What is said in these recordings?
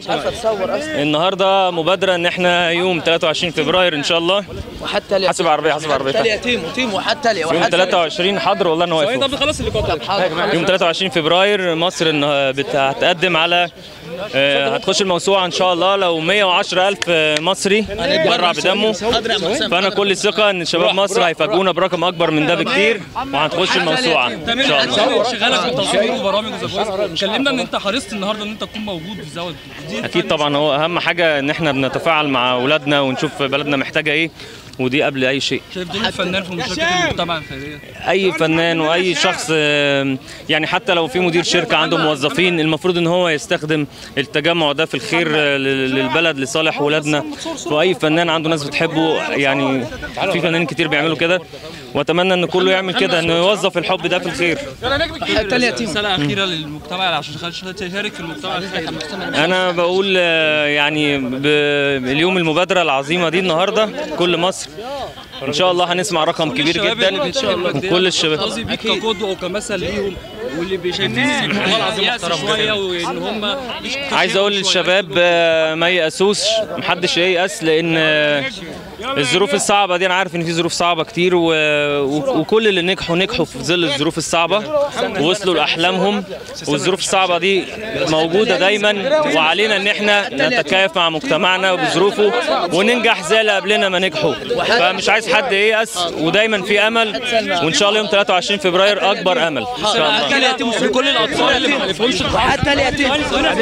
النهارده مبادره ان احنا يوم 23 فبراير ان شاء الله وحتى لي حاسب عربيه حاسب عربيه حتى لي يتيم وتيم وحتى لي يوم وحتى 23 حاضر والله انا واقف طب خلاص اللي كنت يوم 23 فبراير مصر إن- بت- هتقدم على آه، هتخش الموسوعه ان شاء الله لو 110 الف مصري اتبرع بدمه فانا كل ثقه ان شباب مصر هيفاجئونا برقم اكبر من ده بكتير وهنخش الموسوعه ان شاء الله شغالك في التصوير وبرامج وزفاف كلمنا ان انت حريصت النهارده ان انت تكون موجود في الزواج دي اكيد طبعا هو اهم حاجه ان احنا بنتفاعل مع اولادنا ونشوف بلدنا محتاجه ايه ودي قبل اي شيء شايف دور الفنان في مشاركه المجتمع الخيريه اي فنان واي شخص آه، يعني حتى لو في مدير شركه عنده موظفين المفروض ان هو يستخدم التجمع ده في الخير آه، لل- للبلد لصالح ولادنا واي فنان عنده ناس بتحبه يعني في فنانين كتير بيعملوا كده واتمنى ان كله يعمل كده انه يوظف الحب ده في الخير حتى لي يتيم رساله اخيره للمجتمع عشان تشارك في المجتمع الخيري انا بقول آه، يعني ب- اليوم المبادره العظيمه دي النهارده كل مصر ان شاء الله هنسمع رقم كبير الشباب جدا اللي بيتشاركوا دي وكل الشباب قصدي بيك كقدوه وكمثل ليهم واللي بيشايفين والله العظيم محترم شويه وان هم عايز اقول للشباب آه، ما يأسوش محدش ييأس لان آه، الظروف الصعبة دي انا عارف ان في ظروف صعبة كتير و... و... وكل اللي نجحوا نجحوا في ظل الظروف الصعبة ووصلوا لأحلامهم والظروف الصعبة دي موجودة دايما وعلينا ان احنا نتكيف مع مجتمعنا وبظروفه وننجح زي اللي قبلنا ما نجحوا فمش عايز حد ييأس ودايما في امل وان شاء الله يوم 23 فبراير اكبر امل ان شاء الله حتى اليتيم لكل الاطفال اللي ما عرفهمش وحتى لي يتيم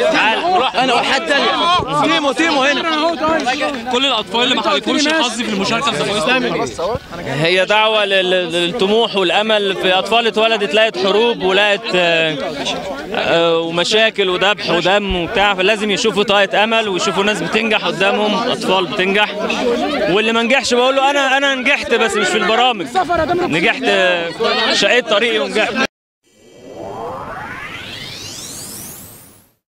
انا وحتى لي تيمو تيمو هنا كل الاطفال اللي ما حالفهمش الحظ في المشاركه في الزواج هي دعوة لل- للطموح والأمل في أطفال اتولدت لقت حروب ولقت آه، آه، ومشاكل وذبح ودم وبتاع فلازم يشوفوا طاقة أمل ويشوفوا ناس بتنجح قدامهم أطفال بتنجح واللي ما نجحش بقول له أنا أنا نجحت بس مش في البرامج نجحت آه، شقيت طريقي ونجحت